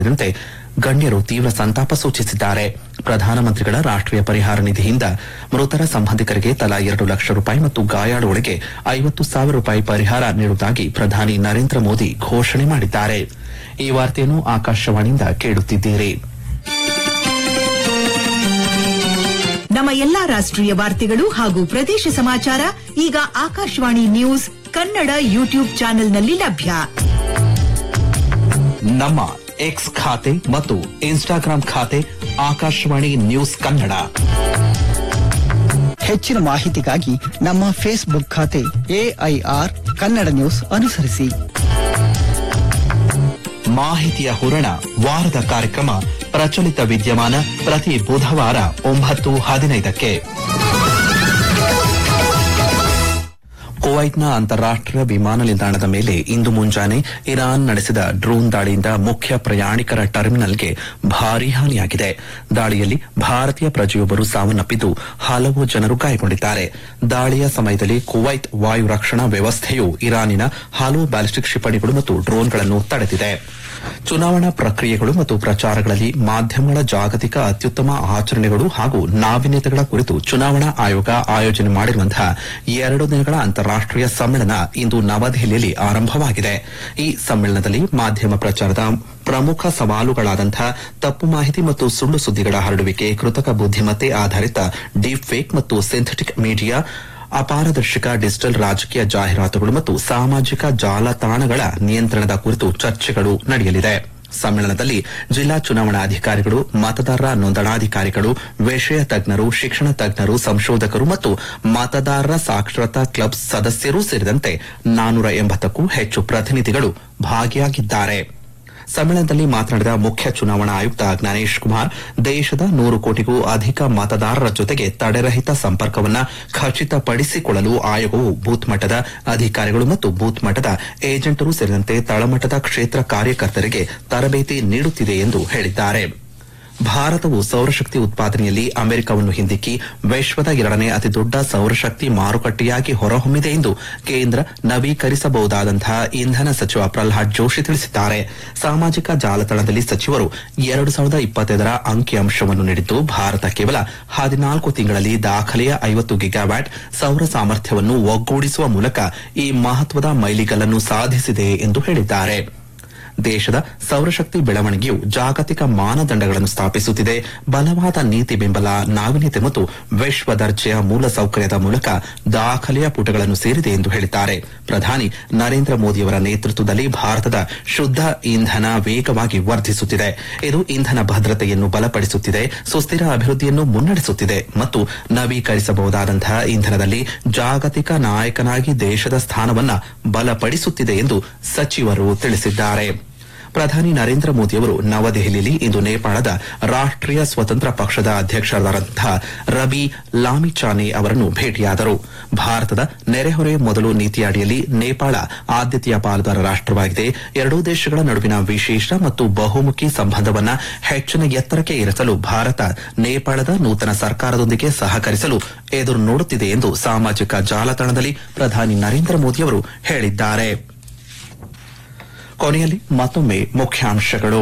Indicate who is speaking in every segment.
Speaker 1: ಸೇರಿದಂತೆ ಗಣ್ಯರು ತೀವ್ರ ಸಂತಾಪ ಸೂಚಿಸಿದ್ದಾರೆ ಪ್ರಧಾನಮಂತ್ರಿಗಳ ರಾಷ್ಟೀಯ ಪರಿಹಾರ ನಿಧಿಯಿಂದ ಮೃತರ ಸಂಬಂಧಿಕರಿಗೆ ತಲಾ ಎರಡು ಲಕ್ಷ ರೂಪಾಯಿ ಮತ್ತು ಗಾಯಾಳುಗಳಿಗೆ ಐವತ್ತು ಸಾವಿರ ರೂಪಾಯಿ ಪರಿಹಾರ ನೀಡುವುದಾಗಿ ಪ್ರಧಾನಿ ನರೇಂದ್ರ ಮೋದಿ ಘೋಷಣೆ ಮಾಡಿದ್ದಾರೆ ಈ ವಾರ್ತೆಯನ್ನು ಆಕಾಶವಾಣಿಯಿಂದ ಕೇಳುತ್ತಿದ್ದೀರಿ
Speaker 2: ನಮ್ಮ ಎಲ್ಲಾ ರಾಷ್ಟ್ರೀಯ ವಾರ್ತೆಗಳು ಹಾಗೂ ಪ್ರದೇಶ ಸಮಾಚಾರ ಈಗ ಆಕಾಶವಾಣಿ ನ್ಯೂಸ್ ಕನ್ನಡ ಯೂಟ್ಯೂಬ್ ಚಾನೆಲ್ನಲ್ಲಿ ಲಭ್ಯ
Speaker 1: ನಮ್ಮ ಎಕ್ಸ್ ಖಾತೆ ಮತ್ತು ಇನ್ಸ್ಟಾಗ್ರಾಂ ಖಾತೆ ಆಕಾಶವಾಣಿ ನ್ಯೂಸ್ ಕನ್ನಡ
Speaker 3: ಹೆಚ್ಚಿನ ಮಾಹಿತಿಗಾಗಿ ನಮ್ಮ ಫೇಸ್ಬುಕ್ ಖಾತೆ ಎಐಆರ್ ಕನ್ನಡ ನ್ಯೂಸ್ ಅನುಸರಿಸಿ
Speaker 1: ಮಾಹಿತಿಯ ಹೂರಣ ವಾರದ ಕಾರ್ಯಕ್ರಮ ಪ್ರಚಲಿತ ವಿದ್ಯಮಾನ ಪ್ರತಿ ಬುಧವಾರ ಒಂಬತ್ತು ಹದಿನೈದಕ್ಕೆ ಕುವೈಟ್ನ ಅಂತಾರಾಷ್ಟೀಯ ವಿಮಾನ ನಿಲ್ದಾಣದ ಮೇಲೆ ಇಂದು ಮುಂಜಾನೆ ಇರಾನ್ ನಡೆಸಿದ ಡ್ರೋನ್ ದಾಳಿಯಿಂದ ಮುಖ್ಯ ಪ್ರಯಾಣಿಕರ ಟರ್ಮಿನಲ್ಗೆ ಭಾರೀ ಹಾನಿಯಾಗಿದೆ ದಾಳಿಯಲ್ಲಿ ಭಾರತೀಯ ಪ್ರಜೆಯೊಬ್ಬರು ಸಾವನ್ನಪ್ಪಿದ್ದು ಹಲವು ಜನರು ಗಾಯಗೊಂಡಿದ್ದಾರೆ ದಾಳಿಯ ಸಮಯದಲ್ಲಿ ಕುವೈತ್ ವಾಯು ರಕ್ಷಣಾ ವ್ಯವಸ್ಥೆಯು ಇರಾನಿನ ಹಲವು ಬ್ಯಾಲಿಸ್ಟಿಕ್ ಕ್ಷಿಪಣಿಗಳು ಮತ್ತು ಡ್ರೋನ್ಗಳನ್ನು ತಡೆದಿದೆ ಚುನಾವಣಾ ಪ್ರಕ್ರಿಯೆಗಳು ಮತ್ತು ಪ್ರಚಾರಗಳಲ್ಲಿ ಮಾಧ್ಯಮಗಳ ಜಾಗತಿಕ ಅತ್ಯುತ್ತಮ ಆಚರಣೆಗಳು ಹಾಗೂ ನಾವೀನ್ಯತೆಗಳ ಕುರಿತು ಚುನಾವಣಾ ಆಯೋಗ ಆಯೋಜನೆ ಮಾಡಿರುವಂತಹ ಎರಡು ದಿನಗಳ ಅಂತಾರಾಷ್ಟೀಯ ಸಮ್ಮೇಳನ ಇಂದು ನವದೆಹಲಿಯಲ್ಲಿ ಆರಂಭವಾಗಿದೆ ಈ ಸಮ್ಮೇಳನದಲ್ಲಿ ಮಾಧ್ಯಮ ಪ್ರಚಾರದ ಪ್ರಮುಖ ಸವಾಲುಗಳಾದಂತಹ ತಪ್ಪು ಮಾಹಿತಿ ಮತ್ತು ಸುಳ್ಳು ಸುದ್ದಿಗಳ ಹರಡುವಿಕೆ ಕೃತಕ ಬುದ್ದಿಮತ್ತೆ ಆಧಾರಿತ ಡೀಪ್ ಫೇಕ್ ಮತ್ತು ಸಿಂಥೆಟಿಕ್ ಮೀಡಿಯಾ ಅಪಾರದರ್ಶಕ ಡಿಜಿಟಲ್ ರಾಜಕೀಯ ಜಾಹೀರಾತುಗಳು ಮತ್ತು ಸಾಮಾಜಿಕ ಜಾಲತಾಣಗಳ ನಿಯಂತ್ರಣದ ಕುರಿತು ಚರ್ಚೆಗಳು ನಡೆಯಲಿದೆ ಸಮ್ಮೇಳನದಲ್ಲಿ ಜಿಲ್ಲಾ ಚುನಾವಣಾಧಿಕಾರಿಗಳು ಮತದಾರರ ನೋಂದಣಾಧಿಕಾರಿಗಳು ವಿಷಯ ತಜ್ಞರು ಶಿಕ್ಷಣ ತಜ್ಞರು ಸಂಶೋಧಕರು ಮತ್ತು ಮತದಾರರ ಸಾಕ್ಷರತಾ ಕ್ಲಬ್ ಸದಸ್ಯರೂ ಸೇರಿದಂತೆ ನಾನೂರ ಎಂಬತ್ತಕ್ಕೂ ಹೆಚ್ಚು ಪ್ರತಿನಿಧಿಗಳು ಭಾಗಿಯಾಗಿದ್ದಾರೆ ಸಮ್ಮೇಳನದಲ್ಲಿ ಮಾತನಾಡಿದ ಮುಖ್ಯ ಚುನಾವಣಾ ಆಯುಕ್ತ ಜ್ಞಾನೇಶ್ ಕುಮಾರ್ ದೇಶದ ನೂರು ಕೋಟಿಗೂ ಅಧಿಕ ಮತದಾರರ ಜೊತೆಗೆ ತಡೆರಹಿತ ಸಂಪರ್ಕವನ್ನು ಖಚಿತಪಡಿಸಿಕೊಳ್ಳಲು ಆಯೋಗವು ಬೂತ್ ಮಟ್ಟದ ಅಧಿಕಾರಿಗಳು ಮತ್ತು ಬೂತ್ ಮಟ್ಟದ ಏಜೆಂಟರು ಸೇರಿದಂತೆ ತಳಮಟ್ಟದ ಕ್ಷೇತ್ರ ಕಾರ್ಯಕರ್ತರಿಗೆ ತರಬೇತಿ ನೀಡುತ್ತಿದೆ ಎಂದು ಹೇಳಿದ್ದಾರೆ ಭಾರತವು ಸೌರಶಕ್ತಿ ಉತ್ಪಾದನೆಯಲ್ಲಿ ಅಮೆರಿಕವನ್ನು ಹಿಂದಿಕ್ಕಿ ವಿಶ್ವದ ಎರಡನೇ ಅತಿದೊಡ್ಡ ಸೌರಶಕ್ತಿ ಮಾರುಕಟ್ಟೆಯಾಗಿ ಹೊರಹೊಮ್ಮಿದೆ ಎಂದು ಕೇಂದ್ರ ನವೀಕರಿಸಬಹುದಾದಂತಹ ಇಂಧನ ಸಚಿವ ಪ್ರಲ್ಹಾದ್ ಜೋಶಿ ತಿಳಿಸಿದ್ದಾರೆ ಸಾಮಾಜಿಕ ಜಾಲತಾಣದಲ್ಲಿ ಸಚಿವರು ಎರಡು ಸಾವಿರದ ಇಪ್ಪತ್ತೈದರ ಅಂಕಿಅಂಶವನ್ನು ನೀಡಿದ್ದು ಭಾರತ ಕೇವಲ ಹದಿನಾಲ್ಕು ತಿಂಗಳಲ್ಲಿ ದಾಖಲೆಯ ಐವತ್ತು ಗಿಗಾವ್ಯಾಟ್ ಸೌರ ಸಾಮರ್ಥ್ಯವನ್ನು ಒಗ್ಗೂಡಿಸುವ ಮೂಲಕ ಈ ಮಹತ್ವದ ಮೈಲಿಗಲ್ಲನ್ನು ಸಾಧಿಸಿದೆ ಎಂದು ಹೇಳಿದ್ದಾರೆ ದೇಶದ ಸೌರಶಕ್ತಿ ಬೆಳವಣಿಗೆಯು ಜಾಗತಿಕ ಮಾನದಂಡಗಳನ್ನು ಸ್ಥಾಪಿಸುತ್ತಿದೆ ಬಲವಾದ ನೀತಿ ಬೆಂಬಲ ನಾವೀನ್ಯತೆ ಮತ್ತು ವಿಶ್ವ ದರ್ಜೆಯ ಮೂಲಸೌಕರ್ಯದ ಮೂಲಕ ದಾಖಲೆಯ ಪುಟಗಳನ್ನು ಸೇರಿದೆ ಎಂದು ಹೇಳಿದ್ದಾರೆ ಪ್ರಧಾನಿ ನರೇಂದ್ರ ಮೋದಿಯವರ ನೇತೃತ್ವದಲ್ಲಿ ಭಾರತದ ಶುದ್ದ ಇಂಧನ ವೇಗವಾಗಿ ವರ್ಧಿಸುತ್ತಿದೆ ಇದು ಇಂಧನ ಭದ್ರತೆಯನ್ನು ಬಲಪಡಿಸುತ್ತಿದೆ ಸುಸ್ಥಿರ ಅಭಿವೃದ್ಧಿಯನ್ನು ಮುನ್ನಡೆಸುತ್ತಿದೆ ಮತ್ತು ನವೀಕರಿಸಬಹುದಾದಂತಹ ಇಂಧನದಲ್ಲಿ ಜಾಗತಿಕ ನಾಯಕನಾಗಿ ದೇಶದ ಸ್ಥಾನವನ್ನ ಬಲಪಡಿಸುತ್ತಿದೆ ಎಂದು ಸಚಿವರು ತಿಳಿಸಿದ್ದಾರೆ ಪ್ರಧಾನಿ ನರೇಂದ್ರ ಮೋದಿಯವರು ನವದೆಹಲಿಯಲ್ಲಿ ಇಂದು ನೇಪಾಳದ ರಾಷ್ಟೀಯ ಸ್ವತಂತ್ರ ಪಕ್ಷದ ಅಧ್ಯಕ್ಷರಾದಂತಹ ರಬಿ ಲಾಮಿಚಾನೆ ಅವರನ್ನು ಭೇಟಿಯಾದರು ಭಾರತದ ನೆರೆಹೊರೆ ಮೊದಲು ನೀತಿಯ ಅಡಿಯಲ್ಲಿ ನೇಪಾಳ ಆದ್ಯತೆಯ ಪಾಲುದಾರ ರಾಷ್ಟವಾಗಿದೆ ಎರಡೂ ದೇಶಗಳ ನಡುವಿನ ವಿಶೇಷ ಮತ್ತು ಬಹುಮುಖಿ ಸಂಬಂಧವನ್ನ ಹೆಚ್ಚಿನ ಎತ್ತರಕ್ಕೆ ಏರಿಸಲು ಭಾರತ ನೇಪಾಳದ ನೂತನ ಸರ್ಕಾರದೊಂದಿಗೆ ಸಹಕರಿಸಲು ಎದುರು ನೋಡುತ್ತಿದೆ ಎಂದು ಸಾಮಾಜಿಕ ಜಾಲತಾಣದಲ್ಲಿ ಪ್ರಧಾನಿ ನರೇಂದ್ರ ಮೋದಿಯವರು ಹೇಳಿದ್ದಾರೆ ಕೊನೆಯಲ್ಲಿ ಮತ್ತೊಮ್ಮೆ ಮುಖ್ಯಾಂಶಗಳು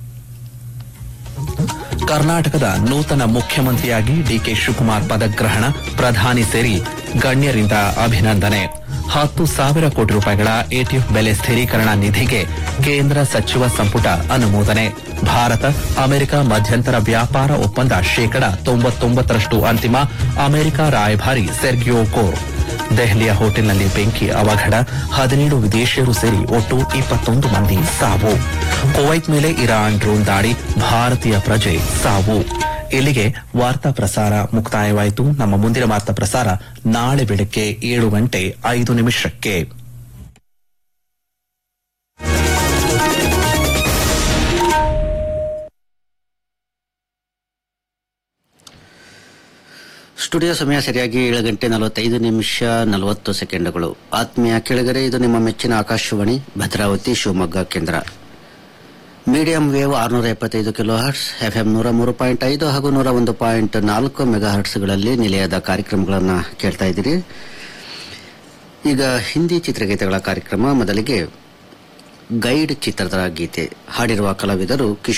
Speaker 1: ಕರ್ನಾಟಕದ ನೂತನ ಮುಖ್ಯಮಂತ್ರಿಯಾಗಿ ಡಿಕೆ ಶಿವಕುಮಾರ್ ಪದಗ್ರಹಣ ಪ್ರಧಾನಿ ಸೇರಿ ಗಣ್ಯರಿಂದ ಅಭಿನಂದನೆ ಹತ್ತು ಸಾವಿರ ಕೋಟಿ ರೂಪಾಯಿಗಳ ಎಟಿಎಫ್ ಬೆಲೆ ಸ್ಥಿರೀಕರಣ ನಿಧಿಗೆ ಕೇಂದ್ರ ಸಚಿವ ಸಂಪುಟ ಅನುಮೋದನೆ ಭಾರತ ಅಮೆರಿಕ ಮಧ್ಯಂತರ ವ್ಯಾಪಾರ ಒಪ್ಪಂದ ಶೇಕಡ ತೊಂಬತ್ತೊಂಬತ್ತರಷ್ಟು ಅಂತಿಮ ಅಮೆರಿಕ ರಾಯಭಾರಿ ಸೆರ್ಗಿಯೋ ಕೋರ್ ದೆಹಲಿಯ ಹೋಟೆಲ್ನಲ್ಲಿ ಬೆಂಕಿ ಅವಘಡ ಹದಿನೇಳು ವಿದೇಶಿಯರು ಸೇರಿ ಒಟ್ಟು ಇಪ್ಪತ್ತೊಂದು ಮಂದಿ ಸಾವು ಕುವೈತ್ ಮೇಲೆ ಇರಾನ್ ಡ್ರೋನ್ ದಾಳಿ ಭಾರತೀಯ ಪ್ರಜೆ ಸಾವು ಇಲ್ಲಿಗೆ ವಾರ್ತಾ ಪ್ರಸಾರ ಮುಕ್ತಾಯವಾಯಿತು ನಮ್ಮ ಮುಂದಿನ ವಾರ್ತಾ ಪ್ರಸಾರ ನಾಳೆ ಬೆಳಗ್ಗೆ ಏಳು ಗಂಟೆ ಐದು ನಿಮಿಷಕ್ಕೆ
Speaker 4: ಸ್ಟುಡಿಯೋ ಸಮಯ ಸರಿಯಾಗಿ ಏಳು ಗಂಟೆ ನಲವತ್ತೈದು ನಿಮಿಷ ನಲವತ್ತು ಸೆಕೆಂಡುಗಳು ಆತ್ಮೀಯ ಕೆಳಗರೆ ಇದು ನಿಮ್ಮ ಮೆಚ್ಚಿನ ಆಕಾಶವಾಣಿ ಭದ್ರಾವತಿ ಶಿವಮೊಗ್ಗ ಕೇಂದ್ರ ಮೀಡಿಯಂ ವೇವ್ ಆರುನೂರ ಎಪ್ಪತ್ತೈದು ಕಿಲೋ ಹರ್ಟ್ಸ್ ಎಫ್ಎಂ ನೂರ ಮೂರು ಪಾಯಿಂಟ್ ಐದು ಹಾಗೂ ನೂರ ಒಂದು ಪಾಯಿಂಟ್ ನಾಲ್ಕು ಮೆಗಾ ಹರ್ಟ್ಸ್ಗಳಲ್ಲಿ ನಿಲಯದ ಕಾರ್ಯಕ್ರಮಗಳನ್ನು ಕೇಳ್ತಾ ಇದ್ದೀರಿ ಈಗ ಹಿಂದಿ ಚಿತ್ರಗೀತೆಗಳ ಕಾರ್ಯಕ್ರಮ ಮೊದಲಿಗೆ ಗೈಡ್ ಚಿತ್ರದ ಗೀತೆ ಹಾಡಿರುವ ಕಲಾವಿದರು ಕಿಶೋರ್